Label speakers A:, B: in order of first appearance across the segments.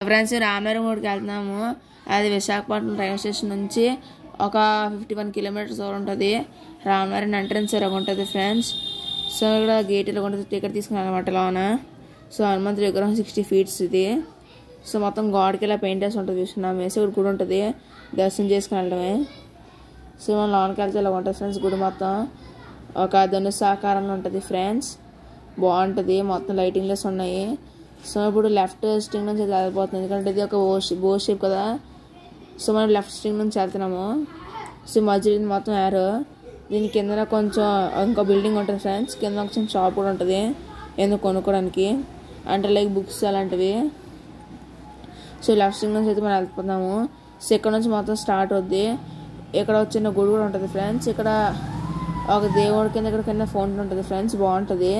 A: friends రామేరం గుడికి వెళ్తున్నాము అది విశాఖపట్నం రైల్వే స్టేషన్ నుంచి ఒక ఫిఫ్టీ వన్ కిలోమీటర్స్ దూరం ఉంటుంది రామనారాయణ ఎంట్రన్స్ ఇలా ఉంటుంది ఫ్రెండ్స్ సో ఇక్కడ గేట్ ఇలా ఉంటుంది టికెట్ తీసుకుని అనమాట లోన సో హనుమంతుడి విగ్రహం సిక్స్టీ ఫీట్స్ ఇది సో మొత్తం గాడ్కి ఇలా పెయింట్ వేసి ఉంటుంది చూస్తున్నాం వేసి ఒక గుడి ఉంటుంది దర్శనం చేసుకుని వెళ్ళడమే సో మనం లోనికి వెళ్తే ఇలా ఉంటుంది ఫ్రెండ్స్ గుడి మొత్తం ఒక ధనుసు ఆకారంలో ఉంటుంది ఫ్రెండ్స్ బాగుంటుంది మొత్తం లైటింగ్లెస్ ఉన్నాయి సో ఇప్పుడు లెఫ్ట్ స్ట్రింగ్ నుంచి ఇది వెళ్ళిపోతుంది ఎందుకంటే ఇది ఒక బో బో షేప్ కదా సో మనం లెఫ్ట్ స్ట్రింగ్ నుంచి వెళ్తున్నాము సో మధ్యలో ఇది మొత్తం యారో దీని కింద కొంచెం ఇంకో బిల్డింగ్ ఉంటుంది ఫ్రెండ్స్ కింద ఒక చిన్న షాప్ కూడా ఉంటుంది ఎందుకు కొనుక్కోవడానికి అంటే లైక్ బుక్స్ అలాంటివి సో లెఫ్ట్ స్ట్రింగ్ నుంచి అయితే మనం వెళ్తున్నాము సో ఇక్కడ నుంచి మొత్తం స్టార్ట్ అవుద్ది ఇక్కడ ఒక చిన్న గుడి కూడా ఉంటుంది ఫ్రెండ్స్ ఇక్కడ ఒక దేవుడి కింద ఇక్కడ కింద ఫౌంటైన్ ఉంటుంది ఫ్రెండ్స్ బాగుంటుంది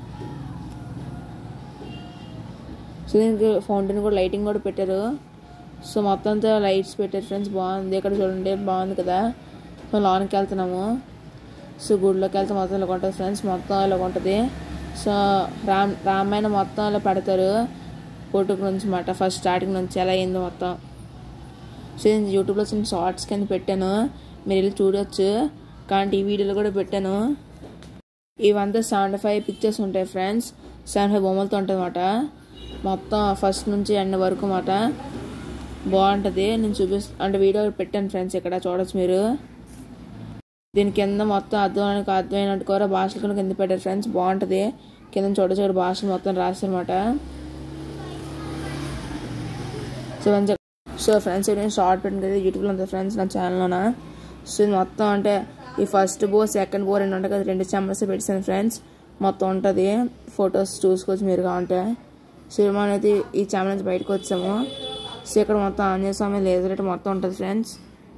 A: సో దీనికి ఫౌంటైన్ కూడా లైటింగ్ కూడా పెట్టారు సో మొత్తం అంతా లైట్స్ పెట్టారు ఫ్రెండ్స్ బాగుంది ఇక్కడ చూడండి బాగుంది కదా సో లోనికి వెళ్తున్నాము సో గుడిలోకి వెళ్తే మొత్తం ఇలా ఉంటుంది ఫ్రెండ్స్ మొత్తం ఇలా ఉంటుంది సో రామ్ రామాయణ మొత్తం ఇలా పెడతారు పుట్టుక నుంచి మాట ఫస్ట్ స్టార్టింగ్ నుంచి ఎలా అయింది మొత్తం సో నేను యూట్యూబ్లో చిన్న షార్ట్స్ కింద పెట్టాను మీరు వెళ్ళి చూడొచ్చు కానీ ఈ వీడియోలో కూడా పెట్టాను ఇవంతా సెవెంటీ ఫైవ్ పిక్చర్స్ ఉంటాయి ఫ్రెండ్స్ సెవెంటీ ఫైవ్ బొమ్మలతో ఉంటుంది అన్నమాట మొత్తం ఫస్ట్ నుంచి ఎండ్ వరకు అన్నమాట బాగుంటుంది నేను చూపిస్తా అంటే వీడియో పెట్టాను ఫ్రెండ్స్ ఇక్కడ చూడొచ్చు మీరు దీని కింద మొత్తం అర్థమైనట్టు అర్థమైనట్టు కూడా భాషలు కింద కింద పెట్టారు ఫ్రెండ్స్ బాగుంటుంది కింద చూడొచ్చు ఇక్కడ భాషలు మొత్తం రాశారన్నమాట సో ఫ్రెండ్స్ సో ఫ్రెండ్స్ నేను షార్ట్ పెట్టింది కదా యూట్యూబ్లో ఉంటుంది ఫ్రెండ్స్ నా ఛానల్లోన సో ఇది మొత్తం అంటే ఈ ఫస్ట్ బో సెకండ్ బో రెండు ఉంటాయి కదా రెండు ఛానల్స్ పెట్టాను ఫ్రెండ్స్ మొత్తం ఉంటుంది ఫొటోస్ చూసుకోవచ్చు మీరు కావాలంటే సో మనం అయితే ఈ ఛానల్ నుంచి బయటకు వచ్చాము సో ఇక్కడ మొత్తం ఆంజనేయ స్వామి లేజర్ లైట్ మొత్తం ఉంటుంది ఫ్రెండ్స్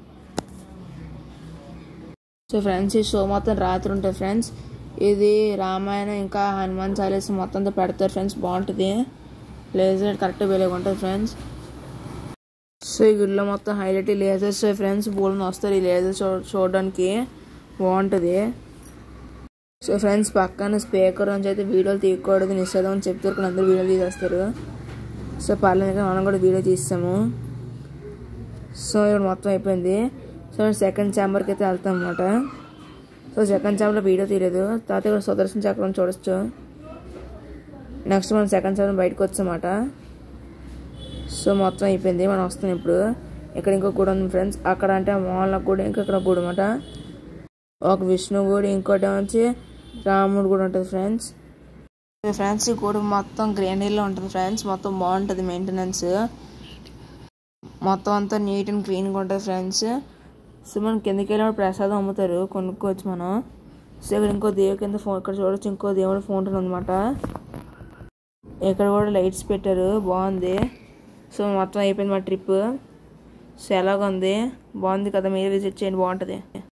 A: సో ఫ్రెండ్స్ ఈ షో మొత్తం రాత్రి ఉంటుంది ఫ్రెండ్స్ ఇది రామాయణం ఇంకా హనుమాన్ చాలీస మొత్తం అంతా పెడతారు ఫ్రెండ్స్ బాగుంటుంది లేజర్ లైట్ కరెక్ట్ వెలుగు ఉంటుంది ఫ్రెండ్స్ సో ఈ గుడిలో మొత్తం హైలైట్ లేజర్స్ ఫ్రెండ్స్ బోల్ని వస్తారు ఈ లేజర్స్ చూ- చూడడానికి బాగుంటుంది సో ఫ్రెండ్స్ పక్కన స్పీకర్ నుంచి అయితే వీడియోలు తీయకూడదు నిషేధం అని చెప్తారు కానీ అందరూ వీడియోలు తీసేస్తారు సో పర్లేదు కానీ మనం కూడా వీడియో తీస్తాము సో ఇక్కడ మొత్తం అయిపోయింది సో సెకండ్ ఛాంబర్కి అయితే వెళ్తాం అనమాట సో సెకండ్ ఛాంబర్లో వీడియో తీయలేదు తర్వాత ఇక్కడ సుదర్శన చక్రం చూడొచ్చు నెక్స్ట్ మనం సెకండ్ ఛాంబర్ బయటకు వచ్చామాట సో మొత్తం అయిపోయింది మనం వస్తున్నాం ఇప్పుడు ఇక్కడ ఇంకో గుడి ఉంది ఫ్రెండ్స్ అక్కడ అంటే మామూలు గుడి ఇంకా ఇక్కడ గుడి అనమాట ఒక విష్ణు గుడి ఇంకోటి వచ్చి రాముడు గుడి ఉంటుంది ఫ్రెండ్స్ ఫ్రెండ్స్ ఈ గుడి మొత్తం గ్రీనరీలో ఉంటుంది ఫ్రెండ్స్ మొత్తం బాగుంటుంది మెయింటెనెన్స్ మొత్తం అంతా నీట్ అండ్ క్లీన్గా ఉంటుంది ఫ్రెండ్స్ సో మనం కిందకి వెళ్ళినప్పుడు ప్రసాదం అమ్ముతారు కొనుక్కోవచ్చు మనం సో ఇక్కడ ఇంకో దేవుడి కింద ఫోన్ ఇక్కడ చూడొచ్చు ఇంకో దేవుడి ఫోన్ అనమాట ఇక్కడ కూడా లైట్స్ పెట్టారు బాగుంది సో మొత్తం అయిపోయింది మా ట్రిప్ సో ఎలాగుంది బాగుంది కదా మీరు విజిట్ చేయండి బాగుంటుంది